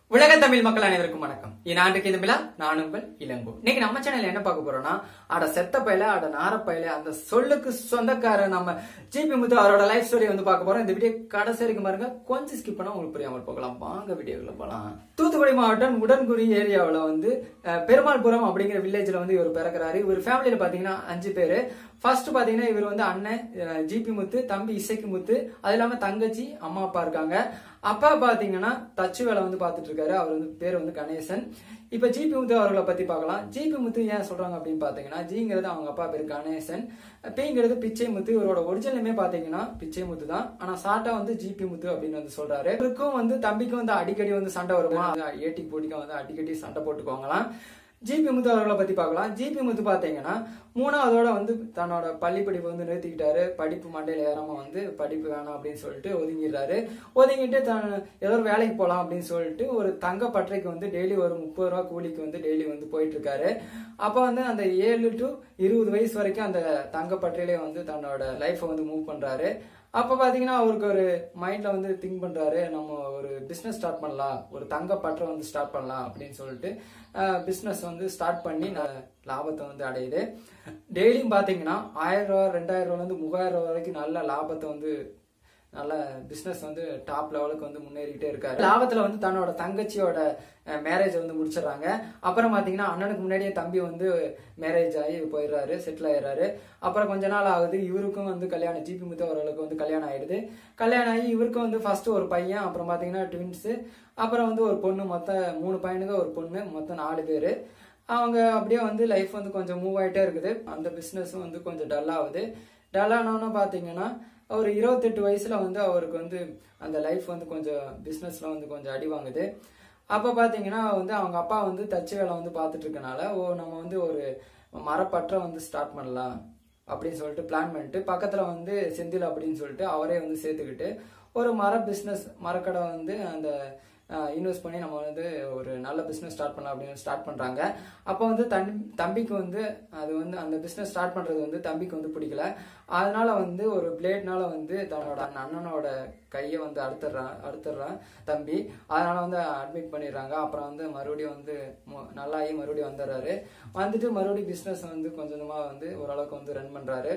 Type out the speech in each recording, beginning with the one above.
உலக தமிழ் மக்கள் அனைவருக்கும் வணக்கம் இந்நாட்டுக்கு இந்த விழா நான் உங்கள் இளங்கோ இன்னைக்கு நம்ம சேனல்ல என்ன பார்க்க போறோம்னா அட செத்த பையில அட நாரப்பையில அந்த சொல்லுக்கு சொந்தக்கார நம்ம ஜிபி முத்து அவரோட லைஃப் ஸ்டோரி வந்து பார்க்க போறோம் இந்த வீடியோ கடைசி வரைக்கும் பாருங்க கொஞ்சம் ஸ்கிப் பண்ணா உங்களுக்கு புரியாமல் போகலாம் வாங்க வீடியோக்குள்ள போலாம் தூத்துக்குடி மாவட்டம் உடன்குடி ஏரியாவுல வந்து அஹ், பெருமாள்புரம் அப்படிங்கிற வில்லேஜ்ல வந்து இவர் பிறக்கிறாரு இவர் ஃபேமிலியில பாத்தீங்கன்னா அஞ்சு பேரு ஃபர்ஸ்ட் பாத்தீங்கன்னா இவர் வந்து அண்ணன் அஹ், ஜிபி முத்து தம்பி இசைக்கு முத்து அது இல்லாம தங்கச்சி அம்மா அப்பா இருக்காங்க அப்பா பாத்தீங்கன்னா தச்சு வேலை வந்து பார்த்துட்டு இருக்காரு அவர் வந்து பேர் வந்து கணேசன் இப்ப ஜிபி முத்து அவர்களை பத்தி பார்க்கலாம் ஜிபி முத்து ஏன் சொல்றாங்க அப்படின்னு பாத்தீங்கன்னா ஜிங்கிறது அவங்க அப்பா பேர் கணேசன் பிங்கிறது பிச்சை முத்து இவரோட ஒரிஜினலுமே பாத்தீங்கன்னா பிச்சை முத்து தான் ஆனா சாட்டா வந்து ஜிபி முத்து அப்படின்னு வந்து சொல்றாரு இவருக்கும் வந்து தம்பிக்கும் வந்து அடிக்கடி வந்து சண்டை வருமா ஏட்டி போட்டிக்கும் வந்து அடிக்கடி சண்டை போட்டுக்குவாங்களாம் ஜிபி முத்து அவர்களை பத்தி பார்க்கலாம் ஜிபி முத்து பாத்தீங்கன்னா மூணாவதோட வந்து தன்னோட பள்ளி படிப்பு வந்து நிறுத்திக்கிட்டாரு படிப்பு மண்டையில ஏறாம வந்து படிப்பு வேணாம் அப்படின்னு சொல்லிட்டு ஒதுங்கிடுறாரு ஒதுங்கிட்டு தன் ஏதோ ஒரு வேலைக்கு போகலாம் அப்படின்னு சொல்லிட்டு ஒரு தங்க பற்றைக்கு வந்து டெய்லி ஒரு முப்பது ரூபா கூலிக்கு வந்து டெய்லி வந்து போயிட்டு இருக்காரு அப்ப வந்து அந்த ஏழு டு இருபது வயசு வரைக்கும் அந்த தங்க பற்றையிலே வந்து தன்னோட லைஃப்பை வந்து மூவ் பண்றாரு அப்ப பாத்தீங்கன்னா அவருக்கு ஒரு மைண்ட்ல வந்து திங்க் பண்றாரு நம்ம ஒரு பிசினஸ் ஸ்டார்ட் பண்ணலாம் ஒரு தங்க பற்றை வந்து ஸ்டார்ட் பண்ணலாம் அப்படின்னு சொல்லிட்டு பிசினஸ் வந்து ஸ்டார்ட் பண்ணி ந- லாபத்தை வந்து அடையுது டெய்லியும் பாத்தீங்கன்னா ஆயிரம் ரூபா ரெண்டாயிரம் ரூபால இருந்து மூவாயிரம் ரூபா வரைக்கும் நல்ல லாபத்தை வந்து நல்ல பிசினஸ் வந்து டாப் லெவலுக்கு வந்து முன்னேறிக்கிட்டே இருக்காரு லாபத்துல வந்து தன்னோட தங்கச்சியோட மேரேஜ் வந்து முடிச்சிடுறாங்க அப்புறம் பாத்தீங்கன்னா அண்ணனுக்கு முன்னாடியே தம்பி வந்து மேரேஜ் ஆகி போயிடுறாரு செட்டில் ஆயிடுறாரு அப்புறம் கொஞ்ச நாள் ஆகுது இவருக்கும் வந்து கல்யாணம் ஜிபி முத்து அவர்களுக்கு வந்து கல்யாணம் ஆயிடுது கல்யாணம் ஆகி இவருக்கும் வந்து ஃபர்ஸ்ட் ஒரு பையன் அப்புறம் பாத்தீங்கன்னா ட்வின்ஸ் அப்புறம் வந்து ஒரு பொண்ணு மொத்தம் மூணு பையனுங்க ஒரு பொண்ணு மொத்தம் நாலு பேரு அவங்க அப்படியே வந்து லைஃப் வந்து கொஞ்சம் மூவ் ஆயிட்டே இருக்குது அந்த பிசினஸும் வந்து கொஞ்சம் டல் ஆகுது டல் ஆனோன்னு பாத்தீங்கன்னா அவர் இருபத்தெட்டு வயசுல வந்து அவருக்கு வந்து அந்த லைஃப் வந்து கொஞ்சம் பிசினஸ்ல வந்து கொஞ்சம் அடி வாங்குது அப்ப பாத்தீங்கன்னா வந்து அவங்க அப்பா வந்து தச்சு வேலை வந்து பார்த்துட்டு இருக்கனால ஓ நம்ம வந்து ஒரு மரப்பற்றை வந்து ஸ்டார்ட் பண்ணலாம் அப்படின்னு சொல்லிட்டு பிளான் பண்ணிட்டு பக்கத்துல வந்து செந்தில் அப்படின்னு சொல்லிட்டு அவரே வந்து சேர்த்துக்கிட்டு ஒரு மர பிசினஸ் மரக்கடை வந்து அந்த இன்வெஸ்ட் பண்ணி நம்ம வந்து ஒரு நல்ல பிசினஸ் ஸ்டார்ட் பண்ணலாம் அப்படின்னு ஸ்டார்ட் பண்றாங்க அப்போ வந்து தன் தம்பிக்கு வந்து அது வந்து அந்த பிசினஸ் ஸ்டார்ட் பண்றது வந்து தம்பிக்கு வந்து பிடிக்கல அதனால வந்து ஒரு பிளேட்னால வந்து தன்னோட அண்ணனோட கையை வந்து அறுத்துடுறான் அறுத்துடுறான் தம்பி அதனால வந்து அட்மிட் பண்ணிடுறாங்க அப்புறம் வந்து மறுபடியும் வந்து மு- நல்லாயி மறுபடியும் வந்துடுறாரு வந்துட்டு மறுபடியும் பிசினஸ் வந்து கொஞ்சம் கொஞ்சமா வந்து ஓரளவுக்கு வந்து ரன் பண்றாரு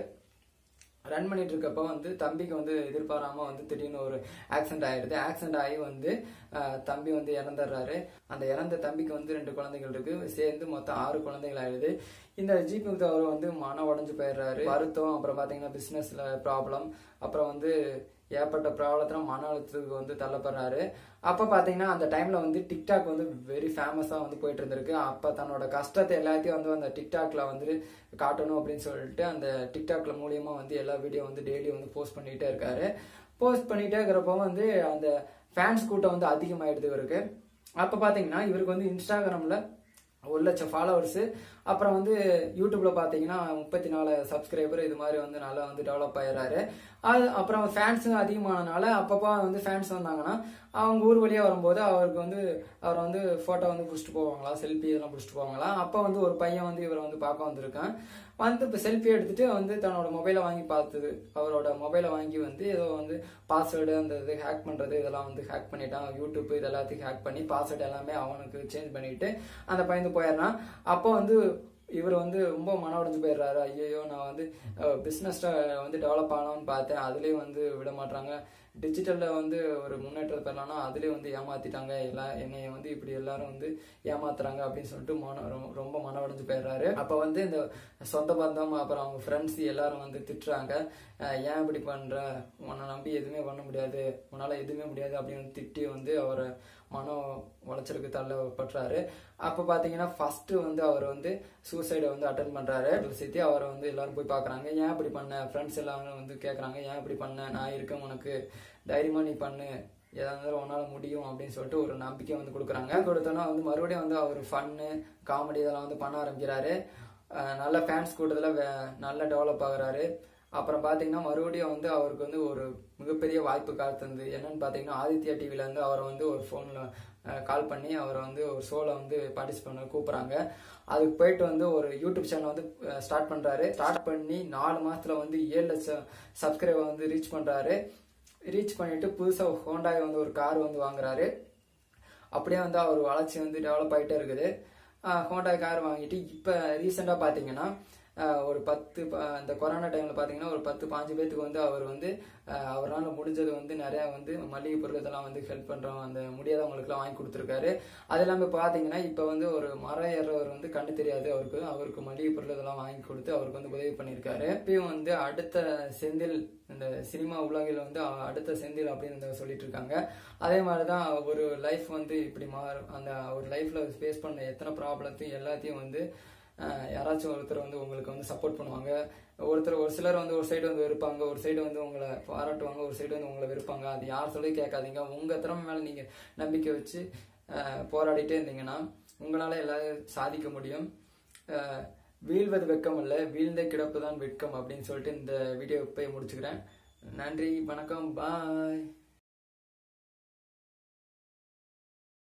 ரன் பண்ணிட்டு இருக்கப்போ வந்து தம்பிக்கு வந்து எதிர்பாராம வந்து திடீர்னு ஒரு ஆக்சிடென்ட் ஆயிடுது ஆக்சிடென்ட் ஆகி வந்து அஹ், தம்பி வந்து இறந்துடுறாரு அந்த இறந்த தம்பிக்கு வந்து ரெண்டு குழந்தைகள் இருக்கு சேர்ந்து மொத்தம் ஆறு குழந்தைகள் ஆயிடுது இந்த ஜிபி முத்து அவர் வந்து மன உடைஞ்சு போயிடுறாரு வருத்தம் அப்புறம் பாத்தீங்கன்னா பிசினஸ்ல ப்ராப்ளம் அப்புறம் வந்து ஏற்பட்ட ப்ராப்ளத்துல மன அழுத்தத்துக்கு வந்து தள்ளப்படுறாரு அப்ப பாத்தீங்கன்னா அந்த டைம்ல வந்து டிக்டாக் வந்து வெரி ஃபேமஸா வந்து போயிட்டு இருந்திருக்கு அப்ப தன்னோட கஷ்டத்தை எல்லாத்தையும் வந்து அந்த டிக்டாக்ல வந்து காட்டணும் அப்படின்னு சொல்லிட்டு அந்த டிக்டாக்ல மூலியமா வந்து எல்லா வீடியோ வந்து டெய்லி வந்து போஸ்ட் பண்ணிட்டே இருக்காரு போஸ்ட் பண்ணிட்டே இருக்கிறப்போ வந்து அந்த ஃபேன்ஸ் கூட்டம் வந்து அதிகமாயிடுது இவருக்கு அப்ப பாத்தீங்கன்னா இவருக்கு வந்து இன்ஸ்டாகிராம்ல ஒரு லட்சம் ஃபாலோவர்ஸ் அப்புறம் வந்து யூடியூப்ல பாத்தீங்கன்னா முப்பத்தி நாலு சப்ஸ்கிரைபர் இது மாதிரி வந்து நல்லா வந்து டெவலப் ஆயிடுறாரு அது அப்புறம் ஃபேன்ஸும் அதிகமானனால அப்பப்போ வந்து ஃபேன்ஸ் வந்தாங்கன்னா அவங்க ஊர் வழியா வரும்போது அவருக்கு வந்து அவர் வந்து போட்டோ வந்து பிடிச்சிட்டு போவாங்களா செல்ஃபி இதெல்லாம் பிடிச்சிட்டு போவாங்களா அப்போ வந்து ஒரு பையன் வந்து இவரை வந்து பார்க்க வந்திருக்கான் வந்து இப்போ செல்ஃபி எடுத்துட்டு வந்து தன்னோட மொபைலை வாங்கி பார்த்தது அவரோட மொபைலை வாங்கி வந்து ஏதோ வந்து பாஸ்வேர்டு அந்த இது ஹேக் பண்றது இதெல்லாம் வந்து ஹேக் பண்ணிட்டான் யூடியூப் இது எல்லாத்தையும் ஹேக் பண்ணி பாஸ்வேர்டு எல்லாமே அவனுக்கு சேஞ்ச் பண்ணிட்டு அந்த பையன் வந்து போயிடுறான் அப்போ வந்து இவர் வந்து ரொம்ப மன உடைஞ்சு போயிடுறாரு ஐயோ நான் வந்து பிஸ்னஸ் வந்து டெவலப் ஆகலாம்னு பார்த்தேன் அதுலேயும் வந்து விட மாட்டாங்க டிஜிட்டலில் வந்து ஒரு முன்னேற்றம் பெறலாம்னா அதுலேயும் வந்து ஏமாத்திட்டாங்க எல்லா என்னைய வந்து இப்படி எல்லாரும் வந்து ஏமாத்துறாங்க அப்படின்னு சொல்லிட்டு மன ரொம்ப- ரொம்ப மன உடைஞ்சு போயிடுறாரு அப்போ வந்து இந்த சொந்த பந்தம் அப்புறம் அவங்க ஃப்ரெண்ட்ஸ் எல்லாரும் வந்து திட்டுறாங்க அஹ் ஏன் இப்படி பண்ற உன்னை நம்பி எதுவுமே பண்ண முடியாது உன்னால எதுவுமே முடியாது அப்படின்னு திட்டி வந்து அவரை மனம் உளைச்சலுக்கு தள்ளப்பட்டுறாரு அப்ப பாத்தீங்கன்னா ஃபர்ஸ்ட் வந்து அவர் வந்து சூசைடை வந்து அட்டன் பண்றாரு சேர்த்து அவரை வந்து எல்லாரும் போய் பாக்குறாங்க ஏன் இப்படி பண்ண ஃப்ரெண்ட்ஸ் எல்லாரும் வந்து கேக்குறாங்க ஏன் இப்படி பண்ண நான் இருக்கேன் உனக்கு தைரியமா நீ பண்ணு எதா இருந்தாலும் உன்னால முடியும் அப்படின்னு சொல்லிட்டு ஒரு நம்பிக்கை வந்து கொடுக்குறாங்க கொடுத்தோன்னா வந்து மறுபடியும் வந்து அவர் ஃபன்னு காமெடி இதெல்லாம் வந்து பண்ண ஆரம்பிக்கிறாரு அஹ் நல்ல ஃபேன்ஸ் கூட்டத்தில் நல்லா டெவலப் ஆகுறாரு அப்புறம் பார்த்தீங்கன்னா மறுபடியும் வந்து அவருக்கு வந்து ஒரு மிகப்பெரிய வாய்ப்பு காத்துந்து என்னன்னு பார்த்தீங்கன்னா ஆதித்யா டிவில இருந்து அவரை வந்து ஒரு ஃபோனில் கால் பண்ணி அவரை வந்து ஒரு ஷோவில் வந்து பார்ட்டிசிபேட் பண்ண கூப்பிட்றாங்க அதுக்கு போயிட்டு வந்து ஒரு யூடியூப் சேனல் வந்து ஸ்டார்ட் பண்றாரு ஸ்டார்ட் பண்ணி நாலு மாசத்துல வந்து ஏழு லட்சம் சப்ஸ்கிரைபர் வந்து ரீச் பண்றாரு ரீச் பண்ணிட்டு புதுசா ஹோண்டாய் வந்து ஒரு கார் வந்து வாங்குறாரு அப்படியே வந்து அவர் வளர்ச்சி வந்து டெவலப் ஆகிட்டே இருக்குது ஹோண்டா கார் வாங்கிட்டு இப்போ ரீசெண்டாக பார்த்தீங்கன்னா ஆஹ் ஒரு பத்து ப- அந்த கொரோனா டைம்ல பாத்தீங்கன்னா ஒரு பத்து பாஞ்சு பேத்துக்கு வந்து அவர் வந்து ஆஹ் அவரால முடிஞ்சது வந்து நிறைய வந்து மளிகை பொருள் இதெல்லாம் வந்து ஹெல்ப் பண்றோம் அந்த முடியாதவங்களுக்குலாம் வாங்கி கொடுத்துருக்காரு அது இல்லாம பாத்தீங்கன்னா இப்ப வந்து ஒரு மரம் ஏறவர் வந்து கண்ணு தெரியாது அவருக்கு அவருக்கு மளிகை பொருள் இதெல்லாம் வாங்கி கொடுத்து அவருக்கு வந்து உதவி பண்ணியிருக்காரு இப்பயும் வந்து அடுத்த செந்தில் இந்த சினிமா உலகில் வந்து அ- அடுத்த செந்தில் அப்படின்னு வந்து சொல்லிட்டு இருக்காங்க அதே மாதிரிதான் ஒரு லைஃப் வந்து இப்படி மாறும் அந்த ஒரு லைஃப்ல ஃபேஸ் பண்ண எத்தனை ப்ராப்ளத்தையும் எல்லாத்தையும் வந்து அஹ், யாராச்சும் ஒருத்தர் வந்து உங்களுக்கு வந்து சப்போர்ட் பண்ணுவாங்க ஒருத்தர் ஒரு சிலர் வந்து ஒரு சைடு வந்து வெறுப்பாங்க ஒரு சைடு வந்து உங்களை பாராட்டுவாங்க ஒரு சைடு வந்து உங்களை வெறுப்பாங்க அது யார் சொல்லி கேட்காதீங்க உங்க திறமை மேல நீங்க நம்பிக்கை வச்சு அஹ், போராடிட்டே இருந்தீங்கன்னா உங்களால எல்லாரும் சாதிக்க முடியும் அஹ், வீழ்வது வெட்கம் அல்ல வீழ்ந்த கிடப்பு தான் வெட்கம் அப்படின்னு சொல்லிட்டு இந்த வீடியோ போய் முடிச்சுக்கிறேன் நன்றி வணக்கம் பாய்